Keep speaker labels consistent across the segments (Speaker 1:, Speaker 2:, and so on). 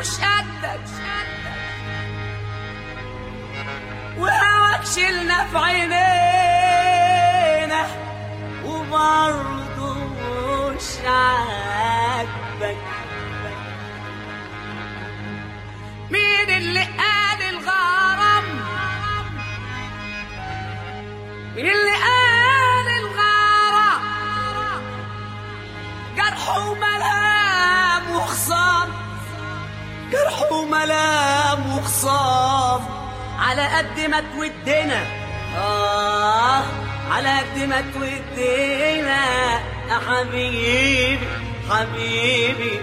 Speaker 1: مش قدك وهواك شلنا في عينينا وبرضه مش عاجبك مين اللي قال الغرام مين اللي قال الغرام جرح وملام وخصام جرح وملام وخصام على قد ما تودنا آه على قد ما تودنا يا حبيبي حبيبي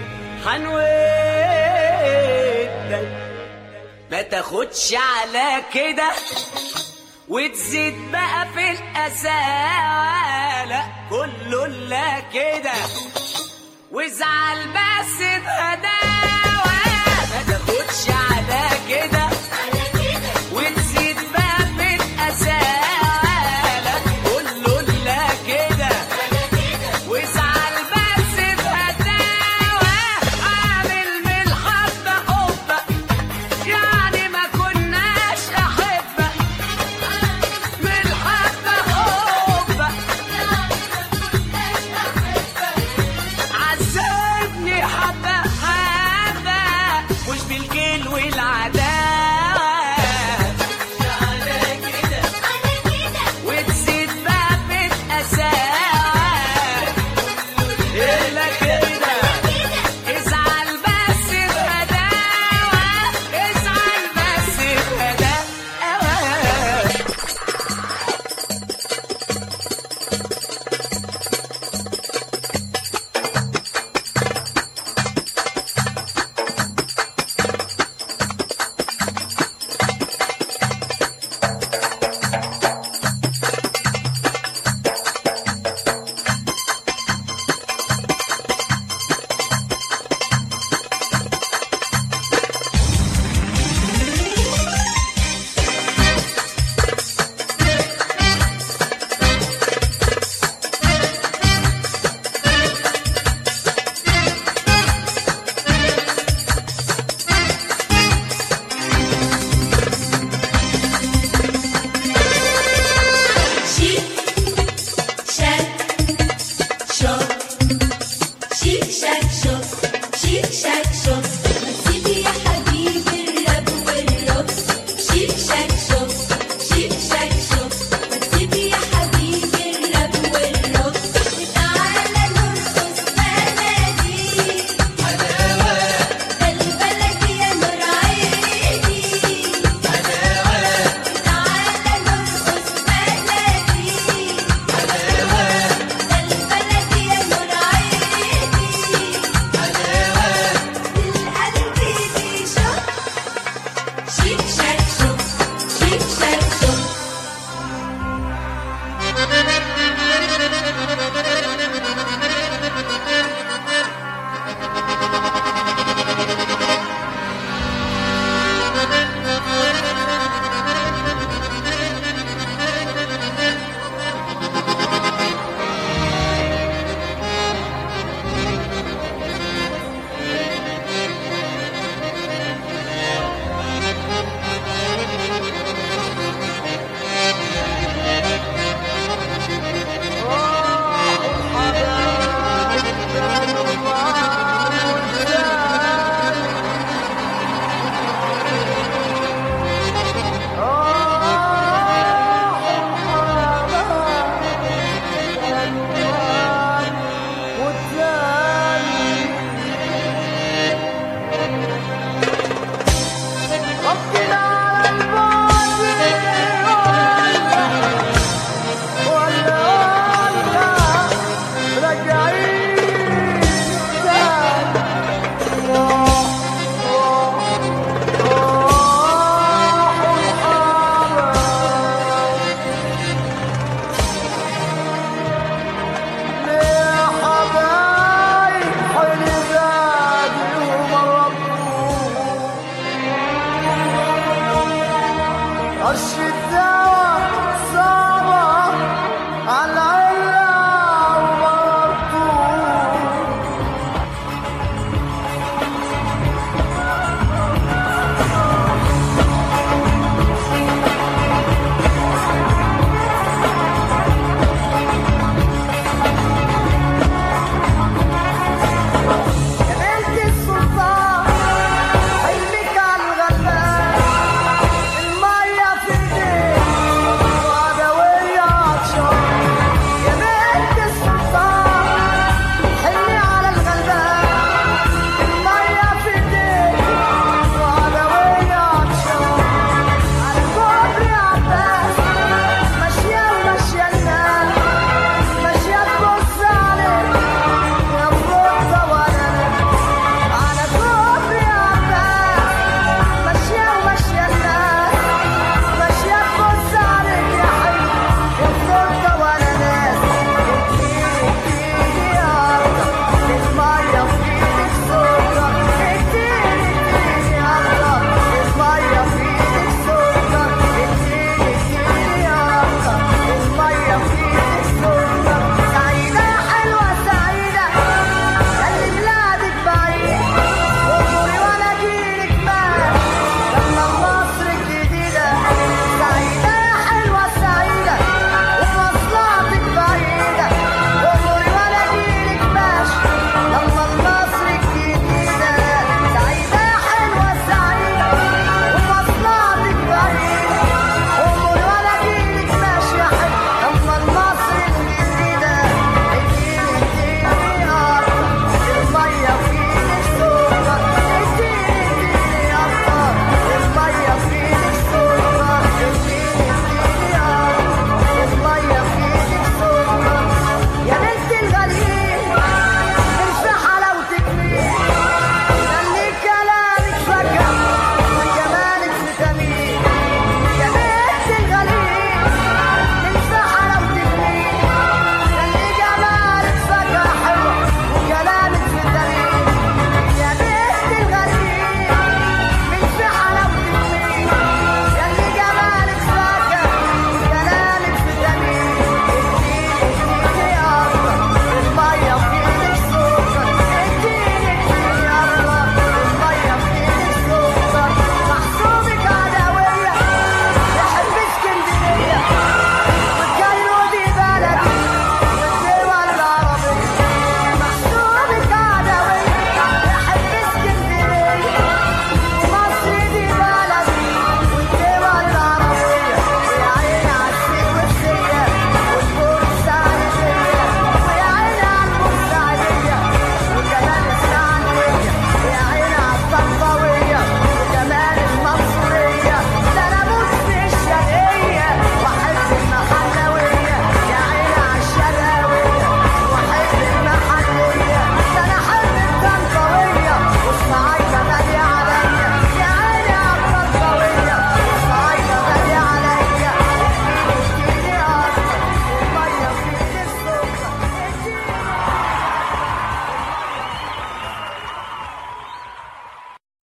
Speaker 1: حنودك ما تاخدش على كده وتزيد بقى في الأساء لا كله لا كده وازعل بس بهداوة ما تاخدش على كده وتزيد بقى في الأساء لا كله لا كده وازعل بس بهداوة عامل من الحب حبك يعني ما كناش أحبك من الحب حبك عذبني حبة حبة مش بالجيل والعداوة وتزيد بقى في الأساء إلا كده ازعل بس بهداوة ازعل بس بهداوة
Speaker 2: Chic, chac, chaud. Chic, chac, chaud. Chic, chac, chaud. سيدي يا حبيبي الراب والرقص. Chic, chac, chaud. Chic, chac, chaud. سيدي يا حبيبي الراب والرقص. تعالى نرقص بلدي. البلد يا نور عيني. تعالى نرقص بلدي البلد يا نور عيني القلب دي شوق شيك شاك شوق شيك شاك شوق
Speaker 3: عرش الدواء صار